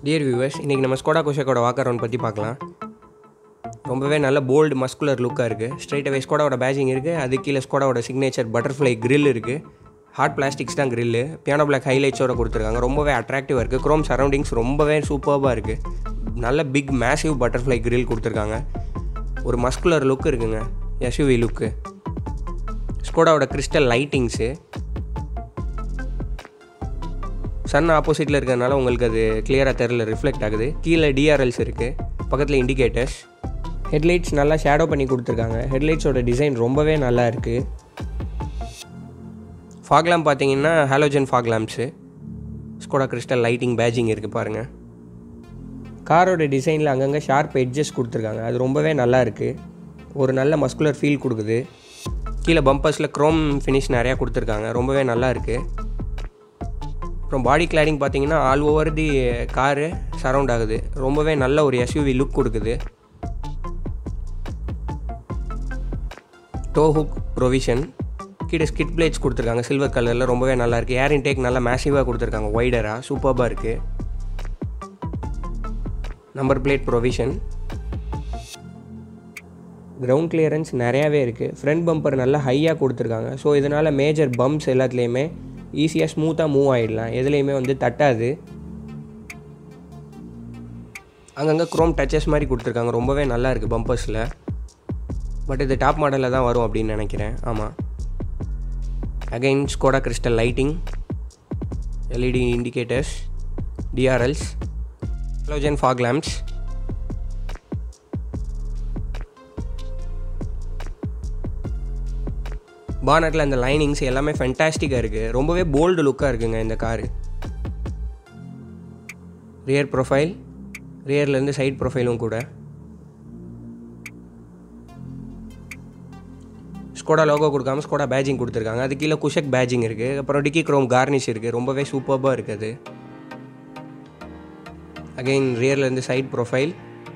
dear viewers இன்றைக்கி நம்ம Skoda கோஷக்கோட Walker round பற்றி பார்க்கலாம் ரொம்பவே நல்ல போல்டு மஸ்குலர் லுக்காக இருக்குது ஸ்ட்ரைட் அவே ஸ்கோடாவோட பேஜிங் இருக்குது அது கீழே ஸ்கோடாவோட சிக்னேச்சர் பட்டர்ஃப்ளை grill இருக்குது ஹார்ட் பிளாஸ்டிக்ஸ் தான் grill பியானோ பிளாக் ஹைலைட்ஸோட கொடுத்துருக்காங்க ரொம்பவே அட்ராக்டிவாக இருக்குது க்ரோம் சரௌண்டிங்ஸ் ரொம்பவே சூப்பராக இருக்குது நல்ல பிக் மேசிவ் பட்டர்ஃப்ளை grill கொடுத்துருக்காங்க ஒரு மஸ்குலர் லுக் இருக்குங்க எஸ்யூவி லுக்கு ஸ்கோடாவோட கிறிஸ்டல் லைட்டிங்ஸு சன் ஆப்போசிட்டில் இருக்கிறதுனால உங்களுக்கு அது கிளியராக தெரில ரிஃப்ளெக்ட் ஆகுது கீழே டிஆர்எல்ஸ் இருக்குது பக்கத்தில் இண்டிகேட்டர்ஸ் ஹெட்லைட்ஸ் நல்லா ஷேடோ பண்ணி கொடுத்துருக்காங்க ஹெட்லைட்ஸோட டிசைன் ரொம்பவே நல்லா இருக்குது ஃபாக் லேம்ப் பார்த்தீங்கன்னா halogen fog lamps Skoda crystal lighting badging இருக்குது பாருங்கள் காரோட டிசைனில் அங்கங்கே ஷார்ப் எட்ஜஸ் கொடுத்துருக்காங்க அது ரொம்பவே நல்லா இருக்குது ஒரு நல்ல மஸ்குலர் ஃபீல் கொடுக்குது கீழே பம்பர்ஸில் க்ரோம் ஃபினிஷ் நிறையா கொடுத்துருக்காங்க ரொம்பவே நல்லா இருக்குது அப்புறம் பாடி கிளாடிங் பார்த்தீங்கன்னா all over the car surround ஆகுது ரொம்பவே நல்ல ஒரு எஸ்யூவி லுக் கொடுக்குது டோ ஹுக் ப்ரொவிஷன் கீழே ஸ்கிட் பிளேட்ஸ் கொடுத்துருக்காங்க சில்வர் கலரில் ரொம்பவே நல்லா இருக்குது ஏர் இன்டேக் நல்லா மேசிவாக கொடுத்துருக்காங்க ஒய்டராக சூப்பராக இருக்குது number plate provision ground clearance நிறையாவே இருக்குது ஃப்ரண்ட் பம்பர் நல்லா ஹையாக கொடுத்துருக்காங்க ஸோ இதனால் மேஜர் பம்ப்ஸ் எல்லாத்துலேயுமே ஈஸியாக ஸ்மூத்தாக மூவ் ஆகிடலாம் எதுலேயுமே வந்து தட்டாது அங்கங்கே க்ரோம் டச்சஸ் மாதிரி கொடுத்துருக்காங்க ரொம்பவே நல்லா இருக்குது பம்பர்ஸில் பட் இது டாப் மாடலில் தான் வரும் அப்படின்னு நினைக்கிறேன் ஆமாம் again Skoda crystal lighting LED indicators DRLs halogen fog lamps பானட்டில் அந்த லைனிங்ஸ் எல்லாமே ஃபென்டாஸ்டிக்காக இருக்குது ரொம்பவே போல்டு லுக்காக இருக்குங்க இந்த காரு ரியர் ப்ரொஃபைல் ரியர்லேருந்து சைட் ப்ரொஃபைலும் கூட ஸ்கோடா லோகோ கொடுக்காம ஸ்கோடா பேஜிங் கொடுத்துருக்காங்க அது கீழே குஷக் பேஜிங் இருக்குது அப்புறம் டிக்கி க்ரோம் கார்னிஷ் இருக்குது ரொம்பவே சூப்பராக இருக்குது அகெயின் ரியர்லேருந்து சைட் ப்ரொஃபைல்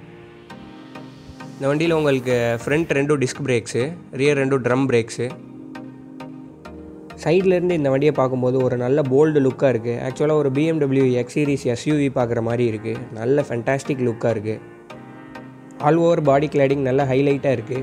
இந்த வண்டியில் உங்களுக்கு ஃப்ரண்ட் ரெண்டும் டிஸ்க் பிரேக்ஸு ரியர் ரெண்டும் ட்ரம் பிரேக்ஸு சைட்லேருந்து இந்த வண்டியை பார்க்கும்போது ஒரு நல்ல போல்டு லுக்காக இருக்குது ஆக்சுவலாக ஒரு பிஎம்டபிள்யூ எக்ஸ் சீரிஸ் எஸ்யூவி பார்க்குற மாதிரி இருக்குது நல்ல ஃபென்டாஸ்டிக் லுக்காக இருக்குது ஆல் ஓவர் பாடி கிளாடிங் நல்ல ஹைலைட்டாக இருக்குது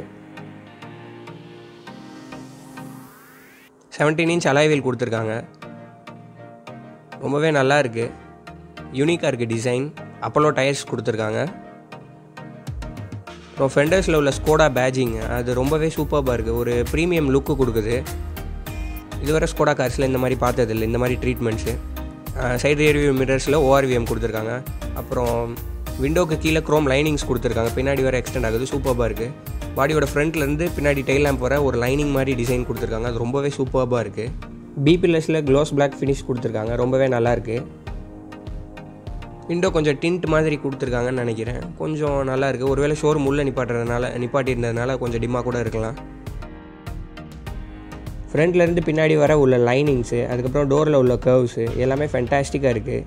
செவன்டீன் இன்ச் அலாய்வில் கொடுத்துருக்காங்க ரொம்பவே நல்லா இருக்குது யூனிக்காக இருக்குது டிசைன் அப்போலோ டயர்ஸ் கொடுத்துருக்காங்க அப்புறம் ஃபெண்டர்ஸில் உள்ள ஸ்கோடா பேஜிங் அது ரொம்பவே சூப்பராக இருக்குது ஒரு ப்ரீமியம் லுக்கு கொடுக்குது இதுவரை ஸ்கோடா கார்ஸில் இந்த மாதிரி பார்த்ததில்லை இந்த மாதிரி ட்ரீட்மெண்ட்ஸு சைடு ரியர்வியூ மிரர்ஸில் ஓஆர்விஎம் கொடுத்துருக்காங்க அப்புறம் விண்டோக்கு கீழே க்ரோம் லைனிங்ஸ் கொடுத்துருக்காங்க பின்னாடி வர எக்ஸ்டெண்ட் ஆகுது சூப்பராக இருக்குது பாடியோட ஃப்ரண்ட்லேருந்து பின்னாடி டெயில் லேம்ப் வர ஒரு லைனிங் மாதிரி டிசைன் கொடுத்துருக்காங்க அது ரொம்பவே சூப்பராக இருக்குது பிபிஎல்எஸில் க்ளோஸ் பிளாக் ஃபினிஷ் கொடுத்துருக்காங்க ரொம்பவே நல்லாயிருக்கு விண்டோ கொஞ்சம் டிண்ட் மாதிரி கொடுத்துருக்காங்கன்னு நினைக்கிறேன் கொஞ்சம் நல்லா இருக்குது ஒருவேளை ஷோரூம் உள்ளே நிப்பாட்டுறதுனால நிப்பாட்டியிருந்ததுனால கொஞ்சம் டிம்மாக கூட இருக்கலாம் ஃப்ரண்ட்லேருந்து பின்னாடி வர உள்ள லைனிங்ஸு அதுக்கப்புறம் டோரில் உள்ள கர்வ்ஸு எல்லாமே ஃபென்டாஸ்டிக்காக இருக்குது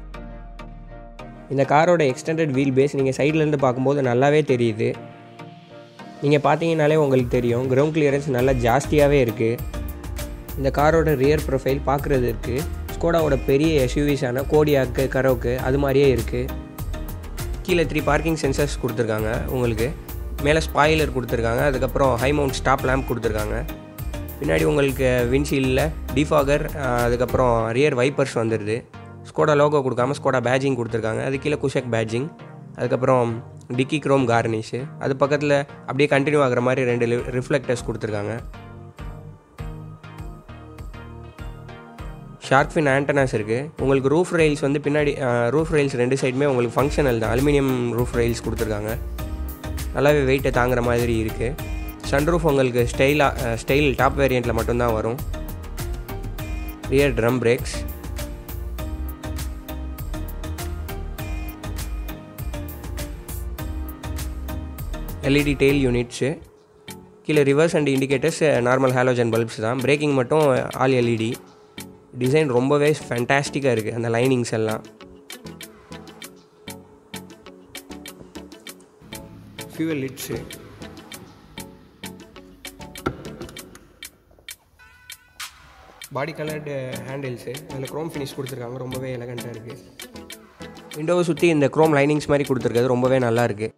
இந்த காரோட எக்ஸ்டெண்டட் வீல் பேஸ் நீங்கள் சைட்லேருந்து பார்க்கும்போது நல்லாவே தெரியுது நீங்கள் பார்த்தீங்கனாலே உங்களுக்கு தெரியும் கிரவுண்ட் கிளியரன்ஸ் நல்லா ஜாஸ்தியாகவே இருக்குது இந்த காரோட ரியர் ப்ரொஃபைல் பார்க்குறது இருக்குது ஸ்கோடாவோட பெரிய எஸ்யூவிஸான கோடியாக்கு கரோக்கு அது மாதிரியே இருக்குது கீழே த்ரீ பார்க்கிங் சென்சர்ஸ் கொடுத்துருக்காங்க உங்களுக்கு மேலே ஸ்பாயிலர் கொடுத்துருக்காங்க அதுக்கப்புறம் ஹை மவுண்ட் ஸ்டாப் லேம்ப் கொடுத்துருக்காங்க பின்னாடி உங்களுக்கு விண்ட்ஷீல்டில் டிஃபாகர் அதுக்கப்புறம் ரியர் வைப்பர்ஸ் வந்துடுது ஸ்கோடா லோகோ கொடுக்காம ஸ்கோடா பேஜிங் கொடுத்துருக்காங்க அது கீழே குஷக் பேஜிங் அதுக்கப்புறம் டிக்கி க்ரோம் கார்னிஷு அது பக்கத்தில் அப்படியே கண்டினியூ ஆகிற மாதிரி ரெண்டு ரிஃப்ளெக்டர்ஸ் கொடுத்துருக்காங்க ஷார்க் ஃபின் ஆண்டனாஸ் இருக்குது உங்களுக்கு ரூஃப் ரெயில்ஸ் வந்து பின்னாடி ரூஃப் ரெயில்ஸ் ரெண்டு சைடுமே உங்களுக்கு ஃபங்க்ஷனல் தான் அலுமினியம் ரூஃப் ரெயில்ஸ் கொடுத்துருக்காங்க நல்லாவே வெயிட்டை தாங்குற மாதிரி இருக்குது சன்ரூஃப் உங்களுக்கு ஸ்டைலாக ஸ்டைல் டாப் வேரியண்ட்டில் மட்டும்தான் வரும் rear drum brakes LED tail units கீழே reverse and indicators normal halogen bulbs தான் பிரேக்கிங் மட்டும் ஆல் எல்இடி டிசைன் ரொம்பவே ஃபேண்டாஸ்டிக்காக இருக்குது அந்த லைனிங்ஸ் எல்லாம் fuel lids body coloured handles அதில் க்ரோம் ஃபினிஷ் கொடுத்துருக்காங்க ரொம்பவே எலகண்ட்டாக இருக்குது விண்டோவை சுற்றி இந்த க்ரோம் லைனிங்ஸ் மாதிரி கொடுத்துருக்கிறது ரொம்பவே நல்லா இருக்குது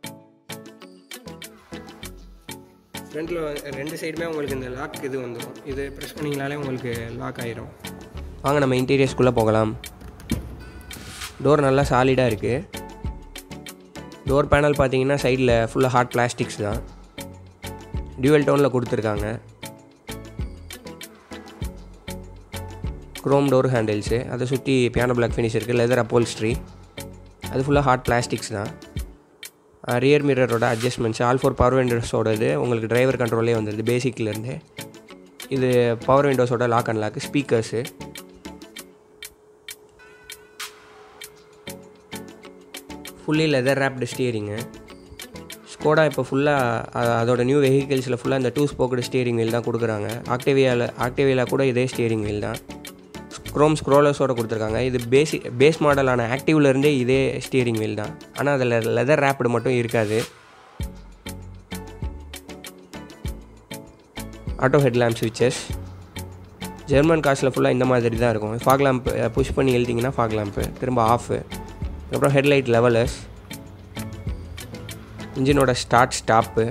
ஃப்ரண்ட்டில் ரெண்டு சைடுமே உங்களுக்கு இந்த லாக் இது வந்துடும் இது ப்ரெஸ் பண்ணிங்கனாலே உங்களுக்கு லாக் ஆயிரும் வாங்க நம்ம இன்டீரியர்ஸ்குள்ளே போகலாம் டோர் நல்லா சாலிடாக இருக்குது டோர் பேனல் பார்த்தீங்கன்னா சைடில் ஃபுல்லாக ஹார்ட் பிளாஸ்டிக்ஸ் தான் டியூவல் டோனில் கொடுத்துருக்காங்க க்ரோம் டோர் ஹேண்டில்ஸு அதை சுற்றி பியானோ பிளாக் ஃபினிஷ் இருக்குது லெதர் அப்போல்ஸ்ட்ரி அது ஃபுல்லாக ஹார்ட் பிளாஸ்டிக்ஸ் தான் ரியர் மிரரோட அட்ஜஸ்ட்மெண்ட்ஸ் ஆல் ஃபோர் பவர் விண்டோஸோடது உங்களுக்கு டிரைவர் கண்ட்ரோலே வந்துடுது பேசிக்லேருந்து இது பவர் விண்டோஸோட lock and lock speakers fully leather wrapped steering Skoda இப்போ ஃபுல்லாக அதோட நியூ வெஹிக்கிள்ஸில் ஃபுல்லாக இந்த டூ ஸ்போக்கடு ஸ்டியரிங் வீல் தான் கொடுக்குறாங்க ஆக்டிவியாவில் ஆக்டிவியில் கூட இதே ஸ்டியரிங் வீல் தான் க்ரோம் ஸ்க்ரோலர்ஸோட கொடுத்துருக்காங்க இது பேசி பேஸ் மாடலான ஆக்டிவ்லேருந்தே இதே ஸ்டியரிங் வீல் தான் ஆனால் அதில் லெதர் ரேப்பிடு மட்டும் இருக்காது ஆட்டோ ஹெட் லேம்ப் ஸ்விட்சஸ் ஜெர்மன் காசில் ஃபுல்லாக இந்த மாதிரி தான் இருக்கும் ஃபாக் லேம்ப் புஷ் பண்ணி எழுதிங்கன்னா ஃபாக் லேம்ப்பு திரும்ப ஆஃபு அதுக்கப்புறம் ஹெட்லைட் லெவலர்ஸ் இன்ஜினோட ஸ்டார்ட் ஸ்டாப்பு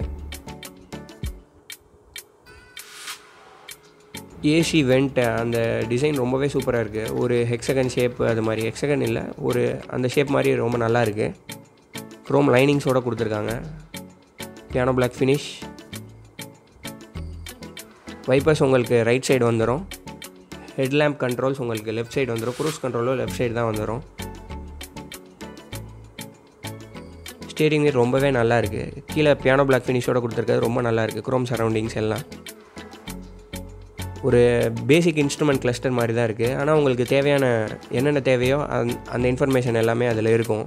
ஏசி வெண்ட் அந்த டிசைன் ரொம்பவே சூப்பராக இருக்குது ஒரு ஹெக்ஸகன் ஷேப் அது மாதிரி ஹெக்ஸகன் இல்லை ஒரு அந்த ஷேப் மாதிரி ரொம்ப நல்லா இருக்குது க்ரோம் லைனிங்ஸோடு கொடுத்துருக்காங்க பியானோ பிளாக் ஃபினிஷ் வைப்பர்ஸ் உங்களுக்கு ரைட் சைடு வந்துடும் ஹெட்லேம்ப் கண்ட்ரோல்ஸ் உங்களுக்கு லெஃப்ட் சைடு வந்துடும் க்ரூஸ் கண்ட்ரோலும் லெஃப்ட் சைடு தான் வந்துடும் ஸ்டேரிங் வீல் ரொம்பவே நல்லா இருக்குது கீழே பியானோ பிளாக் ஃபினிஷோட கொடுத்துருக்கிறது ரொம்ப நல்லா இருக்குது க்ரோம் சரௌண்டிங்ஸ் எல்லாம் ஒரு பேசிக் இன்ஸ்ட்ருமெண்ட் கிளஸ்டர் மாதிரி தான் இருக்குது ஆனால் உங்களுக்கு தேவையான என்னென்ன தேவையோ அந் அந்த இன்ஃபர்மேஷன் எல்லாமே அதில் இருக்கும்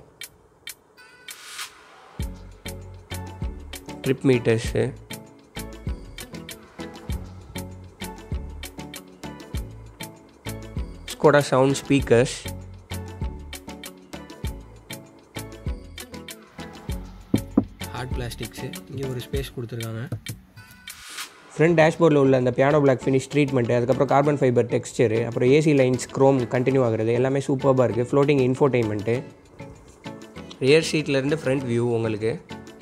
trip meters Skoda sound speakers hard plastics இங்கே ஒரு ஸ்பேஸ் கொடுத்துருக்காங்க ஃப்ரண்ட் டேஷ்போர்டில் உள்ள அந்த பியானோ பிளாக் ஃபினிஷ் ட்ரீட்மெண்ட்டு அதுக்கப்புறம் கார்பன் ஃபைபர் டெக்ஸ்டரு அப்புறம் ஏசி லைன்ஸ் க்ரோம் கண்டினியூ ஆகுறது எல்லாமே சூப்பராக இருக்குது ஃப்ளோட்டிங் இன்ஃபோடைன்மெண்ட்டு ரியர் சீட்லேருந்து ஃப்ரண்ட் வியூ உங்களுக்கு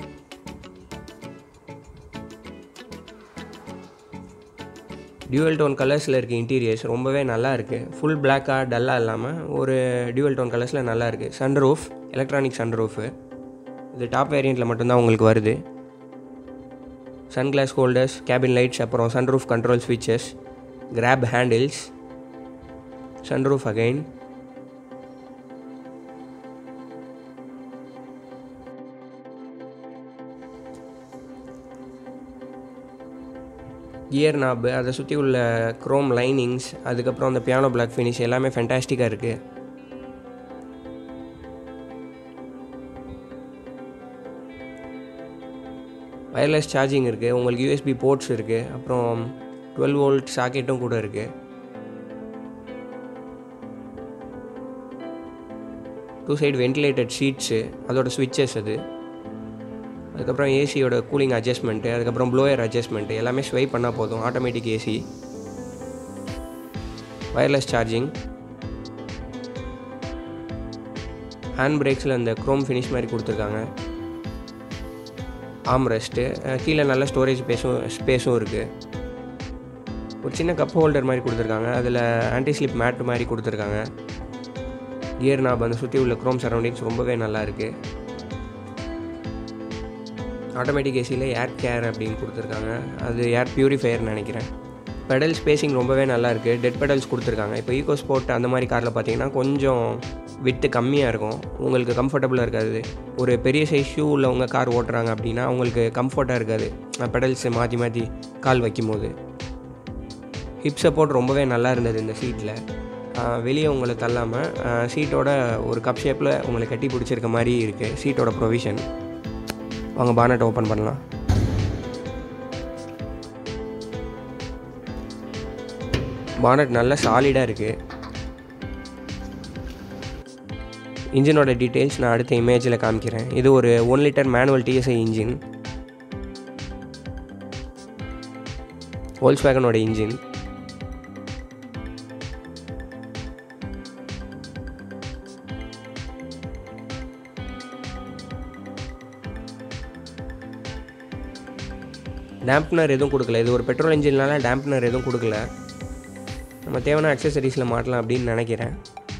டியூவல் டோன் கலர்ஸில் இருக்க இன்டீரியர்ஸ் ரொம்பவே நல்லா இருக்குது ஃபுல் பிளாக்காக டல்லாக இல்லாமல் ஒரு டியூவல் டோன் கலர்ஸில் நல்லா இருக்குது சன்ரூஃப் எலக்ட்ரானிக் சன்ரூஃபு இது டாப் வேரியண்ட்டில் மட்டும்தான் உங்களுக்கு வருது சன்கிளாஸ் ஹோல்டர்ஸ் கேபின் லைட்ஸ் அப்புறம் சன்ரூஃப் கண்ட்ரோல் ஸ்விட்சஸ் grab handles sunroof again gear knob அதை சுற்றி உள்ள க்ரோம் லைனிங்ஸ் அதுக்கப்புறம் அந்த பியானோ பிளாக் ஃபினிஷ் எல்லாமே ஃபென்டாஸ்டிக்காக இருக்குது வயர்லெஸ் சார்ஜிங் இருக்குது உங்களுக்கு யூஎஸ்பி போர்ட்ஸ் இருக்குது அப்புறம் டுவெல் வோல்ட் சாக்கெட்டும் கூட இருக்குது டூ சைடு வென்டிலேட்டட் ஷீட்ஸு அதோட ஸ்விட்சஸ் அது அதுக்கப்புறம் ஏசியோட கூலிங் அட்ஜஸ்ட்மெண்ட்டு அதுக்கப்புறம் ப்ளோயர் அட்ஜஸ்ட்மெண்ட்டு எல்லாமே ஸ்வைப் பண்ணால் போதும் automatic AC wireless charging hand பிரேக்ஸில் அந்த க்ரோம் ஃபினிஷ் மாதிரி கொடுத்துருக்காங்க ஆம் ரெஸ்ட்டு கீழே நல்ல ஸ்டோரேஜ் ஸ்பேஸும் ஸ்பேஸும் இருக்குது ஒரு சின்ன கப் ஹோல்டர் மாதிரி கொடுத்துருக்காங்க அதில் ஆன்டி ஸ்லிப் மேட் மாதிரி கொடுத்துருக்காங்க கியர் நாப் அந்த சுற்றி உள்ள க்ரோம் சரௌண்டிங்ஸ் ரொம்பவே நல்லா இருக்குது ஆட்டோமேட்டிக் ஏசியில் ஏர் கேர் அப்படின்னு கொடுத்துருக்காங்க அது ஏர் பியூரிஃபையர்னு நினைக்கிறேன் பெடல் ஸ்பேசிங் ரொம்பவே நல்லா இருக்குது டெட் பெடல்ஸ் கொடுத்துருக்காங்க இப்போ ஈகோ ஸ்போர்ட் அந்த மாதிரி காரில் பார்த்தீங்கன்னா கொஞ்சம் விட்டு கம்மியாக இருக்கும் உங்களுக்கு கம்ஃபர்டபுளாக இருக்காது ஒரு பெரிய சைஸ் ஷூ உள்ளவங்க கார் ஓட்டுறாங்க அப்படின்னா அவங்களுக்கு கம்ஃபர்ட்டாக இருக்காது பெடல்ஸ் மாற்றி மாற்றி கால் வைக்கும் போது ஹிப் சப்போர்ட் ரொம்பவே நல்லா இருந்தது இந்த சீட்டில் வெளியே உங்களை தள்ளாமல் சீட்டோட ஒரு கப் ஷேப்பில் உங்களை கட்டி பிடிச்சிருக்க மாதிரி இருக்குது சீட்டோட ப்ரொவிஷன் வாங்க பானட் ஓப்பன் பண்ணலாம் பானட் நல்ல சாலிடாக இருக்குது இன்ஜினோட டீட்டெயில்ஸ் நான் அடுத்த இமேஜில் காமிக்கிறேன் இது ஒரு one litre manual TSI engine ஹோல்ஸ் வேகனோட இன்ஜின் டேம்ப்னர் எதுவும் கொடுக்கல இது ஒரு பெட்ரோல் இன்ஜின்னால டேம்ப்னர் எதுவும் கொடுக்கல நம்ம தேவையான அக்சசரிஸில் மாட்டலாம் அப்படின்னு நினைக்கிறேன்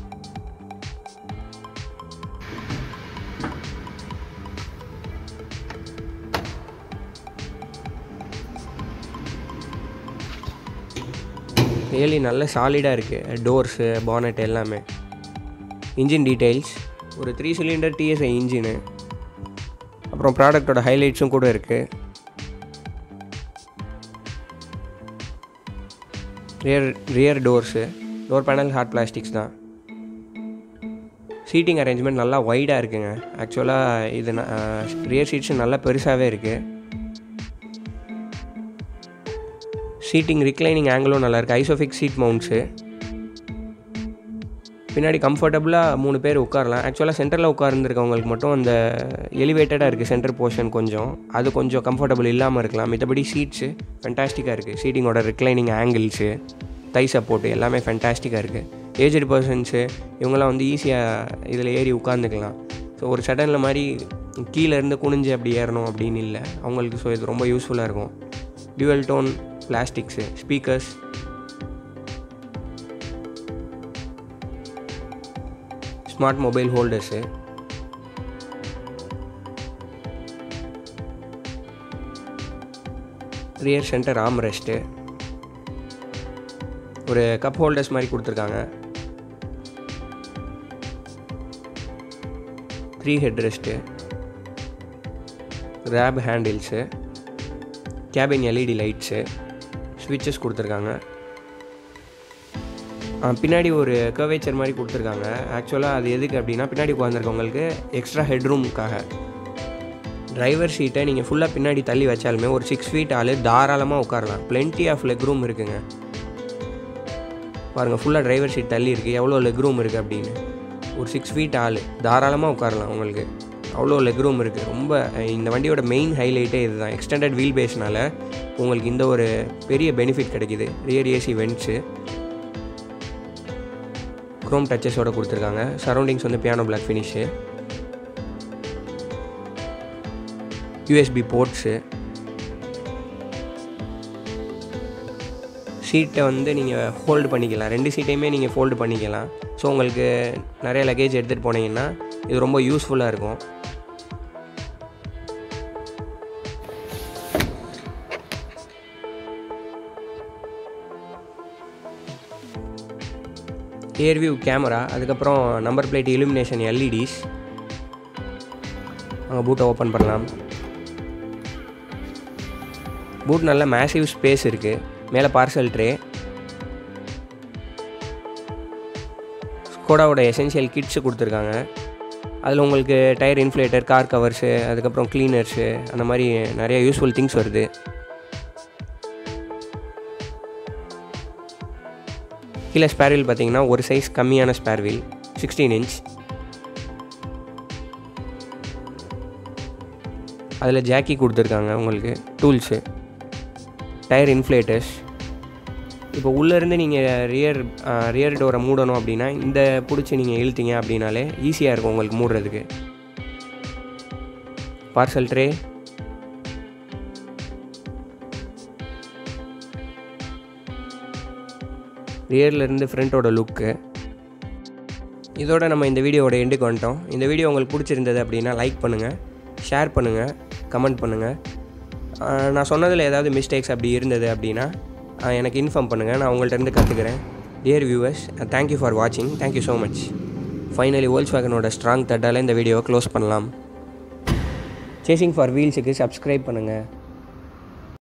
ரியலி நல்ல சாலிடாக இருக்குது டோர்ஸு பானட் எல்லாமே இன்ஜின் டீட்டெயில்ஸ் ஒரு த்ரீ சிலிண்டர் டிஎஸ்ஐ இன்ஜினு அப்புறம் ப்ராடக்டோட ஹைலைட்ஸும் கூட இருக்குது rear rear doors door panel hard plastics தான் சீட்டிங் அரேஞ்ச்மெண்ட் நல்லா வைடாக இருக்குங்க ஆக்சுவலாக இது ரியர் சீட்ஸு நல்லா பெருசாகவே இருக்குது சீட்டிங் ரிக்ளைனிங் ஆங்கிளும் நல்லாயிருக்கு ஐசோஃபிக் சீட் மவுண்ட்ஸு பின்னாடி கம்ஃபர்டபுளாக மூணு பேர் உட்காரலாம் ஆக்சுவலாக சென்டரில் உட்கார்ந்துருக்கவங்களுக்கு மட்டும் அந்த எலிவேட்டடாக இருக்குது சென்டர் போர்ஷன் கொஞ்சம் அது கொஞ்சம் கம்ஃபர்டபுள் இல்லாமல் இருக்கலாம் மித்தபடி சீட்ஸு ஃபென்டாஸ்டிக்காக இருக்குது சீட்டிங்கோட ரிக்ளைனிங் ஆங்கிள்ஸு தை சப்போர்ட்டு எல்லாமே ஃபென்டாஸ்டிக்காக இருக்குது ஏஜ்டு பர்சன்ஸு இவங்கெல்லாம் வந்து ஈஸியாக இதில் ஏறி உட்காந்துக்கலாம் ஸோ ஒரு சடனில் மாதிரி கீழேருந்து குனிஞ்சு அப்படி ஏறணும் அப்படின்னு இல்லை அவங்களுக்கு ஸோ இது ரொம்ப யூஸ்ஃபுல்லாக இருக்கும் dual tone plastics speakers smart mobile holders rear centre arm rest ஒரு கப் ஹோல்டர்ஸ் மாதிரி கொடுத்துருக்காங்க த்ரீ ஹெட் ரெஸ்ட்டு ரேப் ஹேண்டில்ஸு கேபின் எல்இடி லைட்ஸு ஸ்விட்சஸ் கொடுத்துருக்காங்க பின்னாடி ஒரு கர்வேச்சர் மாதிரி கொடுத்துருக்காங்க ஆக்சுவலாக அது எதுக்கு அப்படின்னா பின்னாடி உட்காந்துருக்கவங்களுக்கு எக்ஸ்ட்ரா ஹெட்ரூமுக்காக டிரைவர் சீட்டை நீங்கள் ஃபுல்லாக பின்னாடி தள்ளி வச்சாலுமே ஒரு சிக்ஸ் ஃபீட் ஆள் தாராளமாக உட்காரலாம் பிளென்டி ஆஃப் லெக் ரூம் இருக்குங்க பாருங்கள் ஃபுல்லாக டிரைவர் சீட் தள்ளி இருக்குது எவ்வளோ லெக் ரூம் இருக்குது அப்படின்னு ஒரு சிக்ஸ் ஃபீட் ஆள் தாராளமாக உட்காரலாம் உங்களுக்கு அவ்வளோ லெக் ரூம் இருக்குது ரொம்ப இந்த வண்டியோட மெயின் ஹைலைட்டே இதுதான் எக்ஸ்டெண்டட் வீல் பேஸ்னால் உங்களுக்கு இந்த ஒரு பெரிய பெனிஃபிட் கிடைக்கிது ரியர் ஏசி வென்ட்ஸு க்ரோம் டச்சஸோட கொடுத்துருக்காங்க சரௌண்டிங்ஸ் வந்து piano black finish USB ports சீட்டை வந்து நீங்கள் ஹோல்டு பண்ணிக்கலாம் ரெண்டு சீட்டையுமே நீங்கள் ஃபோல்டு பண்ணிக்கலாம் ஸோ உங்களுக்கு நிறைய லக்கேஜ் எடுத்துகிட்டு போனீங்கன்னா இது ரொம்ப யூஸ்ஃபுல்லாக இருக்கும் ஏர்வியூ கேமரா அதுக்கப்புறம் நம்பர் பிளேட் இலுமினேஷன் எல்இடிஸ் அங்கே பூட்டை ஓப்பன் பண்ணலாம் பூட் நல்ல மேசிவ் ஸ்பேஸ் இருக்குது மேலே பார்சல் ட்ரே ஸ்கோடாவோட எசென்ஷியல் கிட்ஸு கொடுத்துருக்காங்க அதில் உங்களுக்கு டயர் இன்ஃப்ளேட்டர் கார் கவர்ஸு அதுக்கப்புறம் க்ளீனர்ஸு அந்த மாதிரி நிறைய யூஸ்ஃபுல் திங்ஸ் வருது கீழே ஸ்பேர் வீல் பார்த்தீங்கன்னா ஒரு சைஸ் கம்மியான ஸ்பேர் வீல் சிக்ஸ்டீன் இன்ச் அதில் ஜாக்கி கொடுத்துருக்காங்க உங்களுக்கு டூல்ஸு டயர் இன்ஃப்ளேட்டர்ஸ் இப்போ உள்ளேருந்து நீங்கள் ரியர் ரியர் டோரை மூடணும் அப்படின்னா இந்த பிடிச்சி நீங்கள் இழுத்தீங்க அப்படின்னாலே ஈஸியாக இருக்கும் உங்களுக்கு மூடுறதுக்கு பார்சல் ட்ரே ரியர்லேருந்து ஃப்ரண்ட்டோட லுக்கு இதோட நம்ம இந்த வீடியோவோட எண்டுக்கு வந்துட்டோம் இந்த வீடியோ உங்களுக்கு பிடிச்சிருந்தது அப்படின்னா லைக் பண்ணுங்கள் ஷேர் பண்ணுங்கள் கமெண்ட் பண்ணுங்கள் நான் சொன்னதில் ஏதாவது மிஸ்டேக்ஸ் அப்படி இருந்தது அப்படின்னா எனக்கு இன்ஃபார்ம் பண்ணுங்கள் நான் உங்கள்கிட்ட இருந்து கற்றுக்கிறேன் டியர் வியூவர்ஸ் தேங்க்யூ ஃபார் வாட்சிங் தேங்க்யூ ஸோ மச் ஃபைனலி ஓல்ஸ் வேகனோட ஸ்ட்ராங் தட்டால் இந்த வீடியோவை க்ளோஸ் பண்ணலாம் சேசிங் ஃபார் வீல்ஸுக்கு சப்ஸ்கிரைப் பண்ணுங்கள்